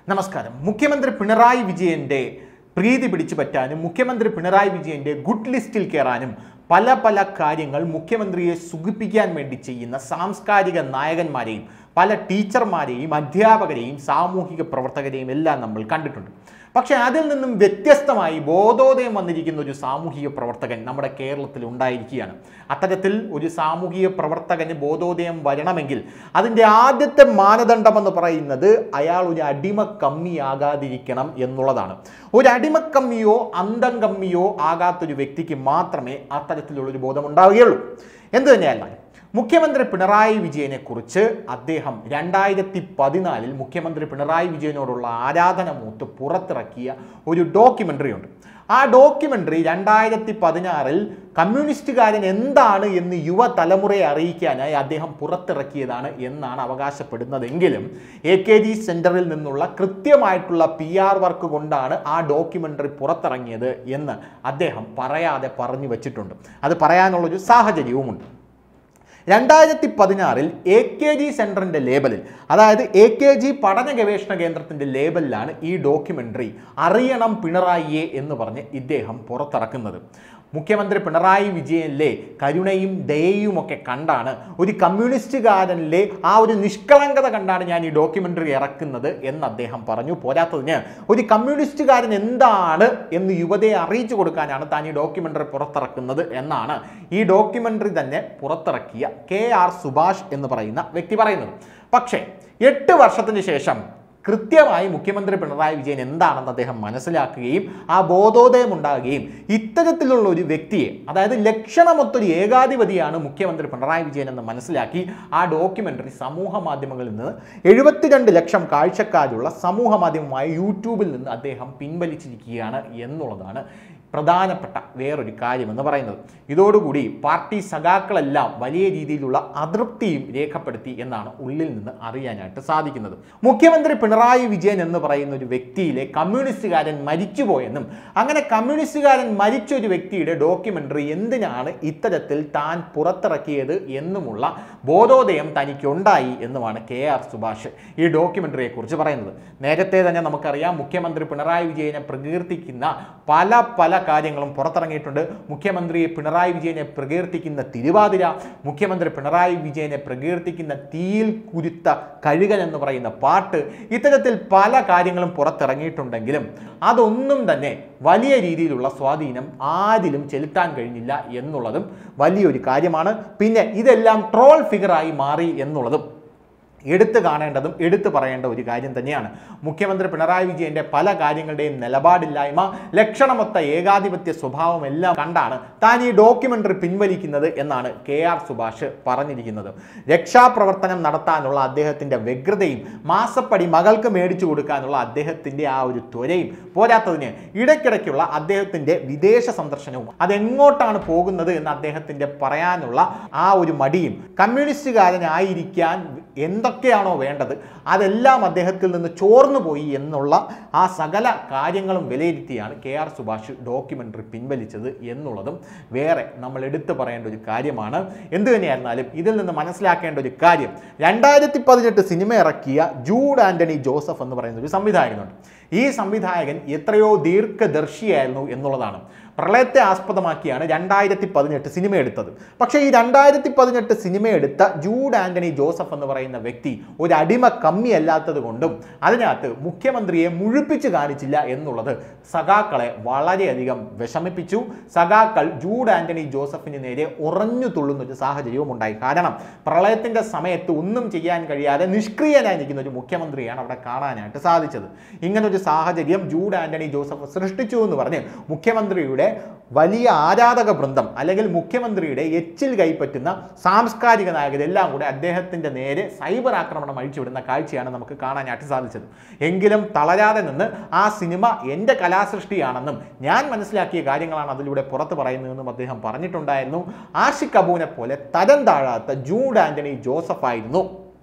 നമസ്കാരം മുഖ്യമന്ത്രി പിണറായി വിജയന്റെ പ്രീതി പിടിച്ചു പറ്റാനും മുഖ്യമന്ത്രി പിണറായി വിജയന്റെ ഗുഡ് ലിസ്റ്റിൽ കയറാനും പല പല കാര്യങ്ങൾ മുഖ്യമന്ത്രിയെ സുഖിപ്പിക്കാൻ വേണ്ടി ചെയ്യുന്ന സാംസ്കാരിക നായകന്മാരെയും പല ടീച്ചർമാരെയും അധ്യാപകരെയും സാമൂഹിക പ്രവർത്തകരെയും എല്ലാം നമ്മൾ കണ്ടിട്ടുണ്ട് പക്ഷേ അതിൽ നിന്നും വ്യത്യസ്തമായി ബോധോദയം വന്നിരിക്കുന്ന ഒരു സാമൂഹിക പ്രവർത്തകൻ നമ്മുടെ കേരളത്തിൽ ഉണ്ടായിരിക്കുകയാണ് അത്തരത്തിൽ ഒരു സാമൂഹിക പ്രവർത്തകന് ബോധോദയം വരണമെങ്കിൽ അതിൻ്റെ ആദ്യത്തെ മാനദണ്ഡമെന്ന് പറയുന്നത് അയാൾ ഒരു അടിമ കമ്മിയാകാതിരിക്കണം എന്നുള്ളതാണ് ഒരു അടിമ കമ്മിയോ അന്തം കമ്മിയോ ആകാത്തൊരു വ്യക്തിക്ക് മാത്രമേ അത്തരത്തിലുള്ളൊരു ബോധം ഉണ്ടാവുകയുള്ളൂ എന്തു തന്നെയല്ല മുഖ്യമന്ത്രി പിണറായി വിജയനെ കുറിച്ച് അദ്ദേഹം രണ്ടായിരത്തി പതിനാലിൽ മുഖ്യമന്ത്രി പിണറായി വിജയനോടുള്ള ആരാധന മൂത്ത് പുറത്തിറക്കിയ ഒരു ഡോക്യുമെൻ്ററി ഉണ്ട് ആ ഡോക്യുമെൻ്ററി രണ്ടായിരത്തി പതിനാറിൽ കമ്മ്യൂണിസ്റ്റുകാരൻ എന്താണ് എന്ന് യുവതലമുറയെ അറിയിക്കാനായി അദ്ദേഹം പുറത്തിറക്കിയതാണ് എന്നാണ് അവകാശപ്പെടുന്നതെങ്കിലും എ കെ ജി സെൻറ്ററിൽ നിന്നുള്ള കൃത്യമായിട്ടുള്ള പി ആർ വർക്ക് കൊണ്ടാണ് ആ ഡോക്യുമെൻ്ററി പുറത്തിറങ്ങിയത് എന്ന് അദ്ദേഹം പറയാതെ പറഞ്ഞു വച്ചിട്ടുണ്ട് അത് പറയാനുള്ളൊരു സാഹചര്യവുമുണ്ട് രണ്ടായിരത്തി പതിനാറിൽ എ കെ ജി സെൻറ്ററിൻ്റെ ലേബലിൽ അതായത് എ കെ ജി പഠന ഗവേഷണ കേന്ദ്രത്തിൻ്റെ ലേബലിലാണ് ഈ ഡോക്യുമെൻ്ററി അറിയണം പിണറായിയെ എന്ന് പറഞ്ഞ് ഇദ്ദേഹം പുറത്തിറക്കുന്നത് മുഖ്യമന്ത്രി പിണറായി വിജയനിലെ കരുണയും ദയയും ഒക്കെ കണ്ടാണ് ഒരു കമ്മ്യൂണിസ്റ്റുകാരനിലെ ആ ഒരു നിഷ്കളങ്കത കണ്ടാണ് ഞാൻ ഈ ഡോക്യുമെൻ്ററി ഇറക്കുന്നത് എന്ന് അദ്ദേഹം പറഞ്ഞു പോരാത്തതിന് ഒരു കമ്മ്യൂണിസ്റ്റുകാരൻ എന്താണ് എന്ന് യുവതയെ അറിയിച്ചു കൊടുക്കാനാണ് താൻ ഈ ഡോക്യുമെൻ്ററി പുറത്തിറക്കുന്നത് എന്നാണ് ഈ ഡോക്യുമെൻ്ററി തന്നെ പുറത്തിറക്കിയ കെ ആർ സുഭാഷ് എന്ന് പറയുന്ന വ്യക്തി പറയുന്നത് പക്ഷേ എട്ട് വർഷത്തിന് ശേഷം കൃത്യമായി മുഖ്യമന്ത്രി പിണറായി വിജയൻ എന്താണെന്ന് അദ്ദേഹം മനസ്സിലാക്കുകയും ആ ബോധോദയം ഉണ്ടാകുകയും ഇത്തരത്തിലുള്ള ഒരു വ്യക്തിയെ അതായത് ലക്ഷണമൊത്തൊരു ഏകാധിപതിയാണ് മുഖ്യമന്ത്രി പിണറായി വിജയൻ എന്ന് മനസ്സിലാക്കി ആ ഡോക്യുമെൻ്ററി സമൂഹ മാധ്യമങ്ങളിൽ നിന്ന് എഴുപത്തിരണ്ട് ലക്ഷം കാഴ്ചക്കാരുള്ള സമൂഹ മാധ്യമമായ യൂട്യൂബിൽ നിന്ന് അദ്ദേഹം പിൻവലിച്ചിരിക്കുകയാണ് എന്നുള്ളതാണ് പ്രധാനപ്പെട്ട വേറൊരു കാര്യമെന്ന് പറയുന്നത് ഇതോടുകൂടി പാർട്ടി സഖാക്കളെല്ലാം വലിയ രീതിയിലുള്ള അതൃപ്തിയും രേഖപ്പെടുത്തി എന്നാണ് ഉള്ളിൽ നിന്ന് അറിയാനായിട്ട് സാധിക്കുന്നത് മുഖ്യമന്ത്രി പിണറായി വിജയൻ എന്ന് പറയുന്ന ഒരു വ്യക്തിയിലെ കമ്മ്യൂണിസ്റ്റുകാരൻ മരിച്ചുപോയെന്നും അങ്ങനെ കമ്മ്യൂണിസ്റ്റുകാരൻ മരിച്ച ഒരു വ്യക്തിയുടെ ഡോക്യുമെൻ്ററി എന്തിനാണ് ഇത്തരത്തിൽ താൻ പുറത്തിറക്കിയത് എന്നുമുള്ള ബോധോദയം തനിക്കുണ്ടായി എന്നുമാണ് കെ ആർ സുഭാഷ് ഈ ഡോക്യുമെൻ്ററിയെ കുറിച്ച് പറയുന്നത് നേരത്തെ തന്നെ നമുക്കറിയാം മുഖ്യമന്ത്രി പിണറായി വിജയനെ പ്രകീർത്തിക്കുന്ന പല പല കാര്യങ്ങളും പുറത്തിറങ്ങിയിട്ടുണ്ട് മുഖ്യമന്ത്രി പിണറായി വിജയനെ പ്രകീർത്തിക്കുന്ന തിരുവാതിര മുഖ്യമന്ത്രി പിണറായി വിജയനെ പ്രകീർത്തിക്കുന്ന തീയിൽ കുരുത്ത കഴുകൻ എന്ന് പറയുന്ന പാട്ട് ഇത്തരത്തിൽ പല കാര്യങ്ങളും പുറത്തിറങ്ങിയിട്ടുണ്ടെങ്കിലും അതൊന്നും തന്നെ വലിയ രീതിയിലുള്ള സ്വാധീനം ആരിലും ചെലുത്താൻ കഴിഞ്ഞില്ല എന്നുള്ളതും വലിയൊരു കാര്യമാണ് പിന്നെ ഇതെല്ലാം ട്രോൾ ഫിഗറായി മാറി എന്നുള്ളതും എടുത്തു കാണേണ്ടതും എടുത്തു പറയേണ്ട ഒരു കാര്യം തന്നെയാണ് മുഖ്യമന്ത്രി പിണറായി വിജയന്റെ പല കാര്യങ്ങളുടെയും നിലപാടില്ലായ്മ ലക്ഷണമൊത്ത ഏകാധിപത്യ സ്വഭാവം എല്ലാം കണ്ടാണ് താൻ ഈ ഡോക്യുമെന്ററി പിൻവലിക്കുന്നത് എന്നാണ് കെ ആർ സുഭാഷ് പറഞ്ഞിരിക്കുന്നത് രക്ഷാപ്രവർത്തനം നടത്താനുള്ള അദ്ദേഹത്തിന്റെ വ്യഗ്രതയും മാസപ്പടി മകൾക്ക് മേടിച്ചു കൊടുക്കാനുള്ള അദ്ദേഹത്തിന്റെ ആ ഒരു ത്വരയും പോരാത്തതിന് ഇടയ്ക്കിടയ്ക്കുള്ള അദ്ദേഹത്തിന്റെ വിദേശ സന്ദർശനവും അതെങ്ങോട്ടാണ് പോകുന്നത് എന്ന് അദ്ദേഹത്തിന്റെ പറയാനുള്ള ആ ഒരു മടിയും കമ്മ്യൂണിസ്റ്റുകാരനായിരിക്കാൻ എന്തൊക്കെയാണോ വേണ്ടത് അതെല്ലാം അദ്ദേഹത്തിൽ നിന്ന് ചോർന്നു പോയി എന്നുള്ള ആ സകല കാര്യങ്ങളും വിലയിരുത്തിയാണ് കെ ആർ സുഭാഷ് ഡോക്യുമെൻ്ററി പിൻവലിച്ചത് എന്നുള്ളതും വേറെ നമ്മൾ എടുത്തു പറയേണ്ട ഒരു കാര്യമാണ് എന്തു തന്നെയായിരുന്നാലും ഇതിൽ നിന്ന് മനസ്സിലാക്കേണ്ട ഒരു കാര്യം രണ്ടായിരത്തി പതിനെട്ട് സിനിമ ഇറക്കിയ ജൂഡ് ആൻ്റണി ജോസഫ് എന്ന് പറയുന്ന ഒരു സംവിധായകനുണ്ട് ഈ സംവിധായകൻ എത്രയോ ദീർഘദർശിയായിരുന്നു എന്നുള്ളതാണ് പ്രളയത്തെ ആസ്പദമാക്കിയാണ് രണ്ടായിരത്തി പതിനെട്ട് സിനിമ എടുത്തത് പക്ഷേ ഈ രണ്ടായിരത്തി പതിനെട്ട് സിനിമ എടുത്ത ജൂഡ് ആന്റണി ജോസഫ് എന്ന് പറയുന്ന വ്യക്തി ഒരു അടിമ കമ്മി അല്ലാത്തത് കൊണ്ടും അതിനകത്ത് മുഖ്യമന്ത്രിയെ മുഴുപ്പിച്ച് കാണിച്ചില്ല എന്നുള്ളത് സഖാക്കളെ വളരെയധികം വിഷമിപ്പിച്ചു സഖാക്കൾ ജൂഡ് ആന്റണി ജോസഫിന് നേരെ ഉറഞ്ഞു തുള്ളുന്ന ഒരു സാഹചര്യവും ഉണ്ടായി കാരണം പ്രളയത്തിന്റെ സമയത്ത് ഒന്നും ചെയ്യാൻ കഴിയാതെ നിഷ്ക്രിയനായി നിൽക്കുന്ന ഒരു മുഖ്യമന്ത്രിയാണ് അവിടെ കാണാനായിട്ട് സാധിച്ചത് ഇങ്ങനൊരു സാഹചര്യം ജൂഡ് ആന്റണി ജോസഫ് സൃഷ്ടിച്ചു എന്ന് പറഞ്ഞ് മുഖ്യമന്ത്രിയുടെ വലിയ ആരാധക വൃന്ദം അല്ലെങ്കിൽ മുഖ്യമന്ത്രിയുടെ എച്ചിൽ കൈപ്പറ്റുന്ന സാംസ്കാരിക നായകരെല്ലാം കൂടെ അദ്ദേഹത്തിന്റെ നേരെ സൈബർ ആക്രമണം അഴിച്ചുവിടുന്ന കാഴ്ചയാണ് നമുക്ക് കാണാനായിട്ട് സാധിച്ചത് എങ്കിലും തളരാതെ നിന്ന് ആ സിനിമ എൻ്റെ കലാസൃഷ്ടിയാണെന്നും ഞാൻ മനസ്സിലാക്കിയ കാര്യങ്ങളാണ് അതിലൂടെ പുറത്തു പറയുന്നതെന്നും അദ്ദേഹം പറഞ്ഞിട്ടുണ്ടായിരുന്നു ആഷിഖ് അബൂനെ പോലെ തരം താഴാത്ത ജൂഡ് ആന്റണി ജോസഫ് ആയിരുന്നു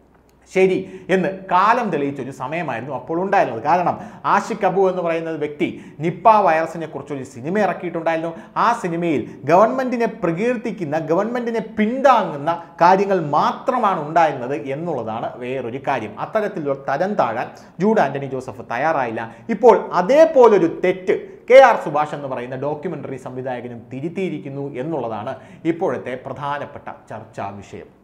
ശരി എന്ന് കാലം തെളിയിച്ചൊരു സമയമായിരുന്നു അപ്പോൾ ഉണ്ടായിരുന്നത് കാരണം ആഷിഖ് അബു എന്ന് പറയുന്ന വ്യക്തി നിപ്പ വൈറസിനെ കുറിച്ചൊരു സിനിമ ഇറക്കിയിട്ടുണ്ടായിരുന്നു ആ സിനിമയിൽ ഗവൺമെന്റിനെ പ്രകീർത്തിക്കുന്ന ഗവൺമെന്റിനെ പിന്താങ്ങുന്ന കാര്യങ്ങൾ മാത്രമാണ് ഉണ്ടായിരുന്നത് എന്നുള്ളതാണ് വേറൊരു കാര്യം അത്തരത്തിലുള്ള തരം താഴാൻ ജൂഡ് ആന്റണി ജോസഫ് തയ്യാറായില്ല ഇപ്പോൾ അതേപോലൊരു തെറ്റ് കെ ആർ സുഭാഷ് എന്ന് പറയുന്ന ഡോക്യുമെന്ററി സംവിധായകനും തിരുത്തിയിരിക്കുന്നു എന്നുള്ളതാണ് ഇപ്പോഴത്തെ പ്രധാനപ്പെട്ട ചർച്ചാ വിഷയം